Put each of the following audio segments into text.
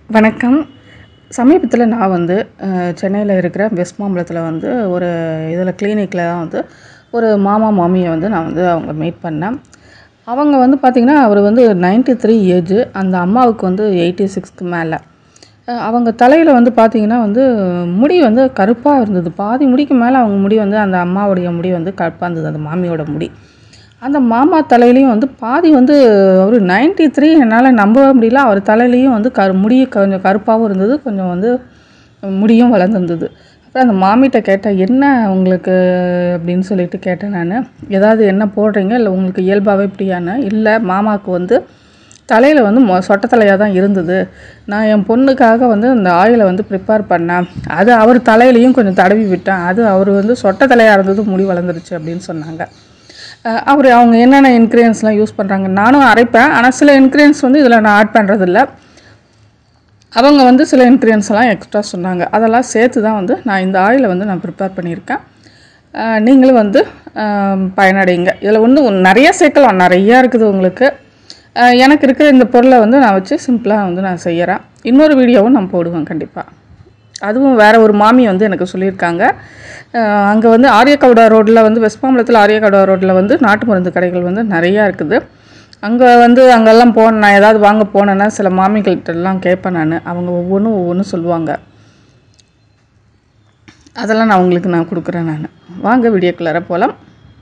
வணக்கம் சமீபத்தில் நான் வந்து சென்னையில் இருக்கிற வெஸ்ட் மாம்பலத்தில் வந்து ஒரு இதில் கிளினிக்கில் தான் வந்து ஒரு மாமா மாமியை வந்து நான் வந்து அவங்க மீட் பண்ணேன் அவங்க வந்து பார்த்திங்கன்னா அவர் வந்து 93 த்ரீ ஏஜ் அந்த அம்மாவுக்கு வந்து எயிட்டி சிக்ஸ்க்கு மேலே அவங்க தலையில் வந்து பார்த்திங்கன்னா வந்து முடி வந்து கருப்பாக இருந்தது பாதி முடிக்கு மேலே அவங்க முடி வந்து அந்த அம்மாவுடைய முடி வந்து கருப்பாக இருந்தது அந்த மாமியோட முடி அந்த மாமா தலையிலையும் வந்து பாதி வந்து ஒரு 93 த்ரீ என்னால் நம்பவே முடியல அவர் தலையிலையும் வந்து கரு முடி கொஞ்சம் கருப்பாகவும் இருந்தது கொஞ்சம் வந்து முடியும் வளர்ந்துருந்தது அப்புறம் அந்த மாமிகிட்ட கேட்டேன் என்ன உங்களுக்கு அப்படின்னு சொல்லிட்டு கேட்டேன் நான் ஏதாவது என்ன போடுறீங்க இல்லை உங்களுக்கு இயல்பாகவே இப்படியான்னு இல்லை மாமாவுக்கு வந்து தலையில் வந்து மொ சொட்டை தலையாக தான் இருந்தது நான் என் பொண்ணுக்காக வந்து அந்த ஆயிலை வந்து ப்ரிப்பேர் பண்ணேன் அது அவர் தலையிலையும் கொஞ்சம் தடவி விட்டேன் அது அவர் வந்து சொட்டை தலையாக இருந்தது முடி வளர்ந்துருச்சு அப்படின்னு சொன்னாங்க அஹ் அவர் அவங்க என்னென்ன இன்க்ரீடியன்ஸ்லாம் யூஸ் பண்ணுறாங்க நானும் அரைப்பேன் ஆனால் சில இன்க்ரீடியன்ஸ் வந்து இதில் நான் ஆட் பண்ணுறதில்ல அவங்க வந்து சில இன்க்ரீடியன்ஸ் எல்லாம் எக்ஸ்ட்ரா சொன்னாங்க அதெல்லாம் சேர்த்து தான் வந்து நான் இந்த ஆயிலை வந்து நான் ப்ரிப்பேர் பண்ணியிருக்கேன் அஹ் நீங்களும் வந்து அஹ் பயனடைங்க இதில் வந்து நிறைய சேர்க்கலாம் நிறையா இருக்குது உங்களுக்கு அஹ் எனக்கு இருக்கிற இந்த பொருளை வந்து நான் வச்சு சிம்பிளாக வந்து நான் செய்கிறேன் இன்னொரு வீடியோவும் நான் போடுவேன் கண்டிப்பாக அதுவும் வேற ஒரு மாமி வந்து எனக்கு சொல்லியிருக்காங்க அங்கே வந்து ஆரியக்கவுடா ரோட்டில் வந்து வெஸ்ட் மாம்பலத்தில் ஆரியக்கவுடா ரோட்டில் வந்து நாட்டு மருந்து கடைகள் வந்து நிறையா இருக்குது அங்கே வந்து அங்கெல்லாம் போன நான் ஏதாவது வாங்க போனேன்னா சில மாமிகள்கிட்டலாம் கேட்பேன் நான் அவங்க ஒவ்வொன்றும் ஒவ்வொன்றும் சொல்லுவாங்க அதெல்லாம் நான் உங்களுக்கு நான் கொடுக்குறேன் நான் வாங்க வீடியோக்குள்ளார போகலாம்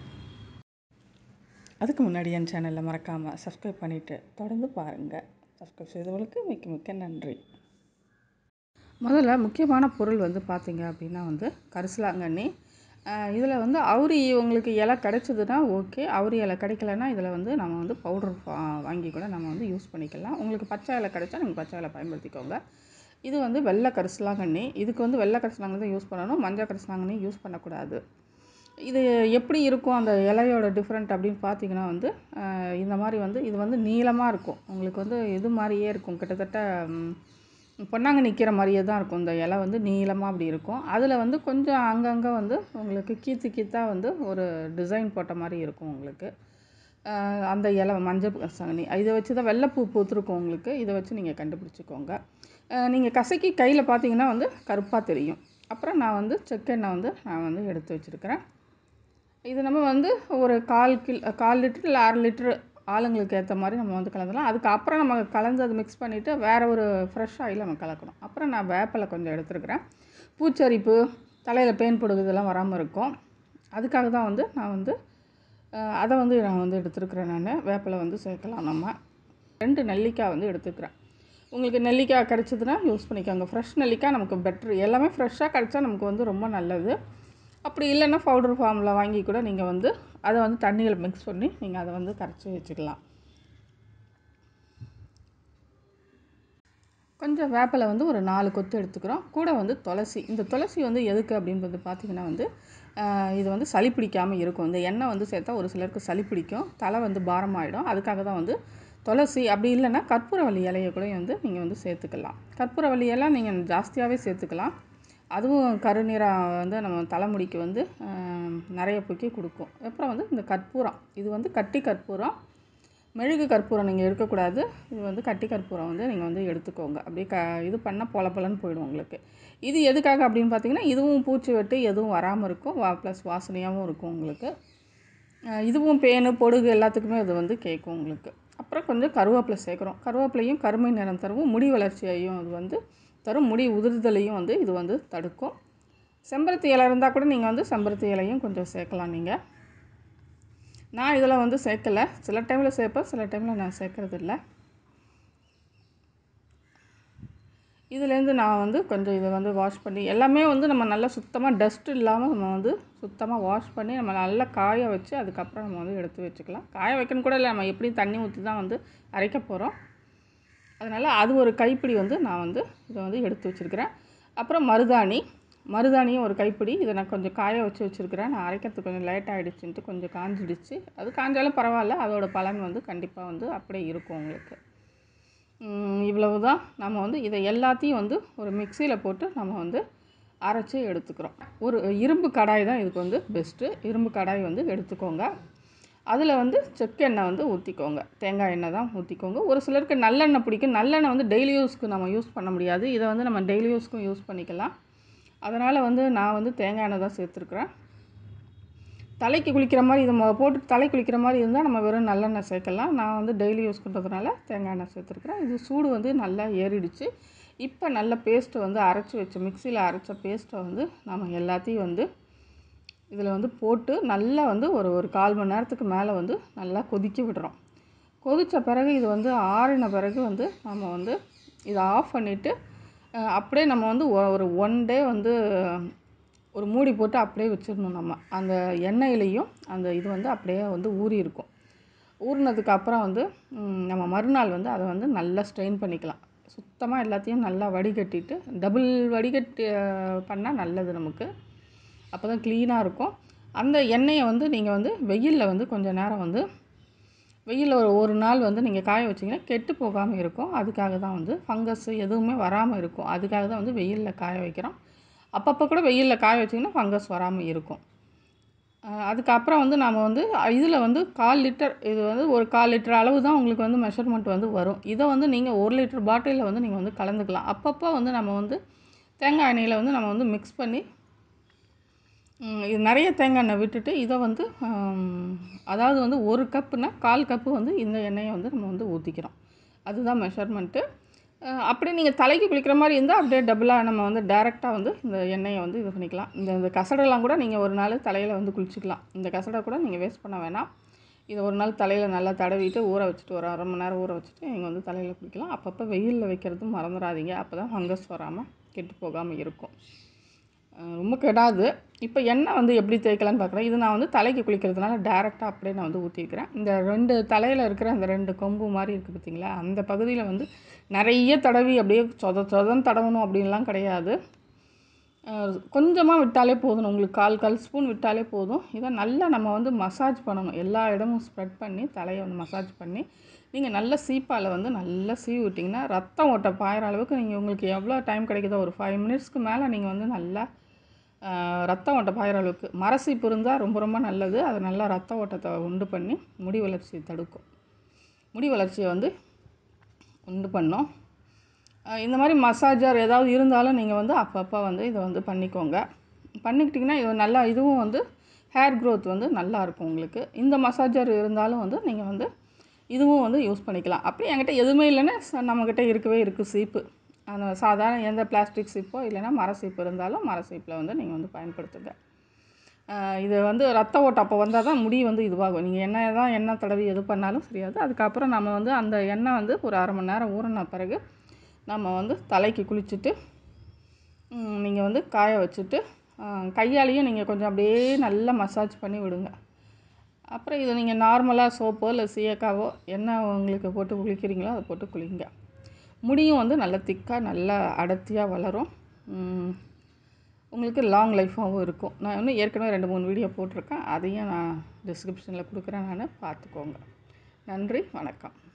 அதுக்கு முன்னாடி என் சேனலில் மறக்காமல் சப்ஸ்கிரைப் பண்ணிவிட்டு தொடர்ந்து பாருங்கள் சப்ஸ்கிரைப் செய்தவர்களுக்கு மிக்க மிக்க நன்றி முதல்ல முக்கியமான பொருள் வந்து பார்த்தீங்க அப்படின்னா வந்து கரிசலாங்கண்ணி இதில் வந்து அவுரி உங்களுக்கு இலை கிடைச்சதுன்னா ஓகே அவுரி இலை கிடைக்கலன்னா இதில் வந்து நம்ம வந்து பவுடர் வாங்கி கூட நம்ம வந்து யூஸ் பண்ணிக்கலாம் உங்களுக்கு பச்சை இலை கிடைச்சா நீங்கள் பச்சை இலை பயன்படுத்திக்கோங்க இது வந்து வெள்ளை கரிசலாங்கண்ணி இதுக்கு வந்து வெள்ளை கரிசலாங்கண்ணி தான் யூஸ் பண்ணணும் மஞ்சள் கரிசலாங்கண்ணி யூஸ் பண்ணக்கூடாது இது எப்படி இருக்கும் அந்த இலையோட டிஃப்ரெண்ட் அப்படின்னு பார்த்தீங்கன்னா வந்து அஹ், இந்த மாதிரி வந்து இது வந்து நீளமாக இருக்கும் உங்களுக்கு வந்து இது மாதிரியே இருக்கும் கிட்டத்தட்ட ம், பொன்னாங்க நிற்கிற மாதிரியே தான் இருக்கும் இந்த இலை வந்து நீளமாக அப்படி இருக்கும் அதில் வந்து கொஞ்சம் அங்கங்கே வந்து உங்களுக்கு கீத்து கீத்தாக வந்து ஒரு டிசைன் போட்ட மாதிரி இருக்கும் உங்களுக்கு அஹ், அந்த இலை மஞ்சள் கரிசலாங்கண்ணி இதை வச்சு தான் வெள்ளைப்பூ பூத்துருக்கும் உங்களுக்கு இதை வச்சு நீங்கள் கண்டுபிடிச்சிக்கோங்க நீங்கள் கசக்கி கையில் பார்த்தீங்கன்னா வந்து கருப்பாக தெரியும் அப்புறம் நான் வந்து செக்கெண்ணெய் வந்து நான் வந்து எடுத்து வச்சுருக்கிறேன் இது நம்ம வந்து ஒரு கால் கில் கால் லிட்டர் இல்லை அரை லிட்ரு ஆளுங்களுக்கு ஏற்ற மாதிரி நம்ம வந்து கலந்துக்கலாம் அதுக்கப்புறம் நம்ம கலந்து அதை மிக்ஸ் பண்ணிவிட்டு வேறு ஒரு ஃப்ரெஷ் ஆயில் நம்ம கலக்கணும் அப்புறம் நான் வேப்பிலை கொஞ்சம் எடுத்துருக்கிறேன் பூச்சரிப்பு தலையில் பேன் பொடுகு இதெல்லாம் வராமல் இருக்கும் அதுக்காக தான் வந்து நான் வந்து அஹ், அதை வந்து நான் வந்து எடுத்துருக்கிறேன் நான் வேப்பிலை வந்து சேர்க்கலாம் நம்ம ரெண்டு நெல்லிக்காய் வந்து எடுத்துக்கிறேன் உங்களுக்கு நெல்லிக்காய் கிடச்சிதுன்னா யூஸ் பண்ணிக்கோங்க ஃப்ரெஷ் நெல்லிக்காய் நமக்கு பெட்ரு எல்லாமே ஃப்ரெஷ்ஷாக கிடச்சா நமக்கு வந்து ரொம்ப நல்லது அப்படி இல்லைன்னா பவுடர் ஃபார்மில் வாங்கி கூட நீங்கள் வந்து அதை வந்து தண்ணியில் மிக்ஸ் பண்ணி நீங்கள் அதை வந்து கரைச்சி வச்சுக்கலாம் கொஞ்சம் வேப்பிலை வந்து ஒரு நாலு கொத்து எடுத்துக்கிறோம் கூட வந்து துளசி இந்த துளசி வந்து எதுக்கு அப்படின்றது பார்த்தீங்கன்னா வந்து ஆஹ், இது வந்து சளி பிடிக்காமல் இருக்கும் இந்த எண்ணெய் வந்து சேர்த்தா ஒரு சிலருக்கு சளி பிடிக்கும் தலை வந்து பாரமாயிடும் அதுக்காக தான் வந்து துளசி அப்படி இல்லைன்னா கற்பூரவள்ளி இலையை கூட வந்து நீங்கள் வந்து சேர்த்துக்கலாம் கற்பூரவள்ளி இலை நீங்கள் ஜாஸ்தியாகவே சேர்த்துக்கலாம் அதுவும் கருநீராக வந்து நம்ம தலைமுடிக்கு வந்து ஆஹ், நிறைய பொக்கி கொடுக்கும் அப்புறம் வந்து இந்த கற்பூரம் இது வந்து கட்டி கற்பூரம் மெழுகு கற்பூரம் நீங்கள் எடுக்கக்கூடாது இது வந்து கட்டி கற்பூரம் வந்து நீங்கள் வந்து எடுத்துக்கோங்க அப்படியே க இது பண்ணால் பொல பொலன்னு போயிடும் உங்களுக்கு இது எதுக்காக அப்படின்னு பார்த்தீங்கன்னா இதுவும் பூச்சி வெட்டு எதுவும் வராமல் இருக்கும் வா ப்ளஸ் வாசனையாகவும் இருக்கும் உங்களுக்கு அஹ் இதுவும் பேனு பொடுகு எல்லாத்துக்குமே இது வந்து கேட்கும் உங்களுக்கு அப்புறம் கொஞ்சம் கருவேப்பிலை சேர்க்குறோம் கருவேப்பிலையும் கருமை நிறம் தரும் முடி வளர்ச்சியையும் இது வந்து தரும் முடி உதிர்தலையும் வந்து இது வந்து தடுக்கும் செம்பருத்தி இலை இருந்தால் கூட நீங்கள் வந்து செம்பருத்தி இலையும் கொஞ்சம் சேர்க்கலாம் நீங்கள் நான் இதில் வந்து சேர்க்கலை சில டைமில் சேர்ப்பேன் சில டைமில் நான் சேர்க்கறது இல்ல இதுலேருந்து நான் வந்து கொஞ்சம் இதை வந்து வாஷ் பண்ணி எல்லாமே வந்து நம்ம நல்லா சுத்தமாக டஸ்ட் இல்லாமல் நம்ம வந்து சுத்தமாக வாஷ் பண்ணி நம்ம நல்லா காய வச்சு அதுக்கப்புறம் நம்ம வந்து எடுத்து வச்சுக்கலாம் காய வைக்கணும் கூட இல்லை நம்ம எப்படியும் தண்ணி ஊற்றி தான் வந்து அரைக்க போகிறோம் அதனால் அது ஒரு கைப்பிடி வந்து நான் வந்து இதை வந்து எடுத்து வச்சுருக்கிறேன் அப்புறம் மருதாணி மருதாணியும் ஒரு கைப்பிடி இதை நான் கொஞ்சம் காய வச்சு வச்சுருக்கிறேன் நான் அரைக்கிறதுக்கு கொஞ்சம் லேட் ஆகிடுச்சுன்ட்டு கொஞ்சம் காஞ்சிடுச்சு அது காஞ்சாலும் பரவாயில்ல அதோட பலன் வந்து கண்டிப்பாக வந்து அப்படியே இருக்கும் உங்களுக்கு உம், இவ்வளவு தான் நம்ம வந்து இதை எல்லாத்தையும் வந்து ஒரு மிக்சியில் போட்டு நம்ம வந்து அரைச்சி எடுத்துக்கிறோம் ஒரு இரும்பு கடாய் தான் இதுக்கு வந்து பெஸ்ட்டு இரும்பு கடாய் வந்து எடுத்துக்கோங்க அதில் வந்து செக்கு எண்ணெய் வந்து ஊற்றிக்கோங்க தேங்காய் எண்ணெய் தான் ஊற்றிக்கோங்க ஒரு சிலருக்கு நல்லெண்ணெய் பிடிக்கும் நல்லெண்ணெய் வந்து டெய்லி யூஸ்க்கு நம்ம யூஸ் பண்ண முடியாது இதை வந்து நம்ம டெய்லி யூஸ்க்கும் யூஸ் பண்ணிக்கலாம் அதனால் வந்து நான் வந்து தேங்காய் எண்ணெய் தான் சேர்த்துருக்குறேன் தலைக்கு குளிக்கிற மாதிரி இதை மொ- போட்டு தலை குளிக்கிற மாதிரி இருந்தால் நம்ம வெறும் நல்லெண்ணெய் சேர்க்கலாம் நான் வந்து டெய்லி யூஸ் பண்ணுறதுனால தேங்காய் எண்ணெய் சேர்த்துருக்குறேன் இது சூடு வந்து நல்லா ஏறிடுச்சு இப்போ நல்ல பேஸ்ட்டு வந்து அரைச்சி வச்ச மிக்சியில் அரைச்ச பேஸ்ட்டை வந்து நம்ம எல்லாத்தையும் வந்து இதில் வந்து போட்டு நல்லா வந்து ஒரு ஒரு கால் மணி நேரத்துக்கு மேலே வந்து நல்லா கொதிக்க விடுறோம் கொதித்த பிறகு இது வந்து ஆறின பிறகு வந்து நம்ம வந்து இதை ஆஃப் பண்ணிவிட்டு அப்படியே நம்ம வந்து ஒ- ஒரு ஒன் டே வந்து ஒரு மூடி போட்டு அப்படியே வச்சிடணும் நம்ம அந்த எண்ணெயிலையும் அந்த இது வந்து அப்படியே வந்து ஊறி இருக்கும் ஊறினதுக்கு அப்புறம் வந்து ம், நம்ம மறுநாள் வந்து அதை வந்து நல்லா ஸ்ட்ரெயின் பண்ணிக்கலாம் சுத்தமாக எல்லாத்தையும் நல்லா வடிகட்டிட்டு டபுள் வடிகட்டி பண்ணால் நல்லது நமக்கு அப்போ தான் க்ளீனாக இருக்கும் அந்த எண்ணெயை வந்து நீங்கள் வந்து வெயிலில் வந்து கொஞ்சம் நேரம் வந்து வெயிலில் ஒரு ஒரு நாள் வந்து நீங்கள் காய வச்சிங்கன்னா கெட்டு போகாமல் இருக்கும் அதுக்காக தான் வந்து ஃபங்கஸ் எதுவுமே வராமல் இருக்கும் அதுக்காக தான் வந்து வெயிலில் காய வைக்கிறோம் அப்பப்போ கூட வெயிலில் காய வச்சிங்கன்னா ஃபங்கஸ் வராமல் இருக்கும் அஹ் அதுக்கப்புறம் வந்து நம்ம வந்து இதில் வந்து கால் லிட்டர் இது வந்து ஒரு கால் லிட்டர் அளவு தான் உங்களுக்கு வந்து மெஷர்மெண்ட் வந்து வரும் இதை வந்து நீங்கள் ஒரு லிட்டர் பாட்டிலில் வந்து நீங்கள் வந்து கலந்துக்கலாம் அப்பப்போ வந்து நம்ம வந்து தேங்காய் எண்ணெயில் வந்து நம்ம வந்து மிக்ஸ் பண்ணி ம், இது நிறைய தேங்காய் எண்ணெய் விட்டுட்டு இதை வந்து ஆம், அதாவது வந்து ஒரு கப்புனா கால் கப்பு வந்து இந்த எண்ணெயை வந்து நம்ம வந்து ஊற்றிக்கிறோம் அதுதான் மெஷர்மெண்ட்டு அப்படியே நீங்கள் தலைக்கு குளிக்கிற மாதிரி இருந்தால் அப்படியே டபுளாக நம்ம வந்து டேரெக்டாக வந்து இந்த எண்ணெயை வந்து இது பண்ணிக்கலாம் இந்த இந்த கசடெல்லாம் கூட நீங்கள் ஒரு நாள் தலையில் வந்து குளிச்சுக்கலாம் இந்த கசடை கூட நீங்கள் வேஸ்ட் பண்ண வேணாம் இதை ஒரு நாள் தலையில் நல்லா தடவிட்டு ஊற வச்சுட்டு ஒரு அரை மணி நேரம் ஊற வச்சுட்டு நீங்கள் வந்து தலையில் குளிக்கலாம் அப்பப்போ வெயிலில் வைக்கிறது மறந்துடாதீங்க அப்போ தான் ஃபங்கஸ் வராமல் கெட்டு போகாமல் இருக்கும் அஹ் ரொம்ப கெடாது இப்போ எண்ணெய் வந்து எப்படி தேய்க்கலான்னு பார்க்குறேன் இது நான் வந்து தலைக்கு குளிக்கிறதுனால டேரெக்டாக அப்படியே நான் வந்து ஊற்றிக்கிறேன் இந்த ரெண்டு தலையில் இருக்கிற அந்த ரெண்டு கொம்பு மாதிரி இருக்குது பார்த்தீங்களா அந்த பகுதியில் வந்து நிறைய தடவி அப்படியே சொத சொதன்னு தடவணும் அப்படின்லாம் கிடையாது கொஞ்சமாக விட்டாலே போதும் உங்களுக்கு கால் கால் ஸ்பூன் விட்டாலே போதும் இதை நல்லா நம்ம வந்து மசாஜ் பண்ணணும் எல்லா இடமும் ஸ்ப்ரெட் பண்ணி தலையை வந்து மசாஜ் பண்ணி நீங்கள் நல்ல சீப்பால் வந்து நல்லா சீவி விட்டிங்கன்னா ரத்தம் ஓட்ட பாயிற அளவுக்கு நீங்கள் உங்களுக்கு எவ்வளோ டைம் கிடைக்குதோ ஒரு ஃபைவ் மினிட்ஸ்க்கு மேலே நீங்கள் வந்து நல்லா ஆஹ், ரத்தம் ஓட்ட பாயிற அளவுக்கு மரசீப்பு இருந்தால் ரொம்ப ரொம்ப நல்லது அது நல்லா ரத்த ஓட்டத்தை உண்டு பண்ணி முடி வளர்ச்சியை தடுக்கும் முடி வளர்ச்சியை வந்து உண்டு பண்ணும் அஹ் இந்த மாதிரி மசாஜர் ஏதாவது இருந்தாலும் நீங்கள் வந்து அப்பப்போ வந்து இதை வந்து பண்ணிக்கோங்க பண்ணிக்கிட்டிங்கன்னா இது நல்லா இதுவும் வந்து ஹேர் க்ரோத் வந்து நல்லா இருக்கும் உங்களுக்கு இந்த மசாஜர் இருந்தாலும் வந்து நீங்கள் வந்து இதுவும் வந்து யூஸ் பண்ணிக்கலாம் அப்படி என்கிட்ட எதுவுமே இல்லைன்னா ச- நம்மக்கிட்ட இருக்கவே இருக்குது சீப்பு அந்த சாதாரண எந்த பிளாஸ்டிக் சீப்போ இல்லைன்னா மர சீப்பு இருந்தாலும் மர சீப்பில் வந்து நீங்கள் வந்து பயன்படுத்துங்க ஆஹ் இது வந்து ரத்த ஓட்டம் அப்போ வந்தால் தான் முடி வந்து இதுவாகும் நீங்கள் எண்ணெய் தான் எண்ணெய் தடவி எது பண்ணாலும் சரியாது அதுக்கப்புறம் நம்ம வந்து அந்த எண்ணெய் வந்து ஒரு அரை மணி நேரம் ஊறின பிறகு நம்ம வந்து தலைக்கு குளிச்சுட்டு நீங்கள் வந்து காய வச்சுட்டு ஆஹ் கையாலேயும் நீங்கள் கொஞ்சம் அப்படியே நல்லா மசாஜ் பண்ணி விடுங்க அப்புறம் இது நீங்கள் நார்மலாக சோப்போ இல்லை சீயக்காவோ என்ன உங்களுக்கு போட்டு குளிக்கிறீங்களோ அதை போட்டு குளிங்க முடியும் வந்து நல்லா திக்காக நல்லா அடர்த்தியாக வளரும் உம், உங்களுக்கு லாங் லைஃபாகவும் இருக்கும் நான் இன்னும் ஏற்கனவே ரெண்டு மூணு வீடியோ போட்டிருக்கேன் அதையும் நான் டிஸ்கிரிப்ஷனில் கொடுக்குறேன் நான் பார்த்துக்கோங்க நன்றி வணக்கம்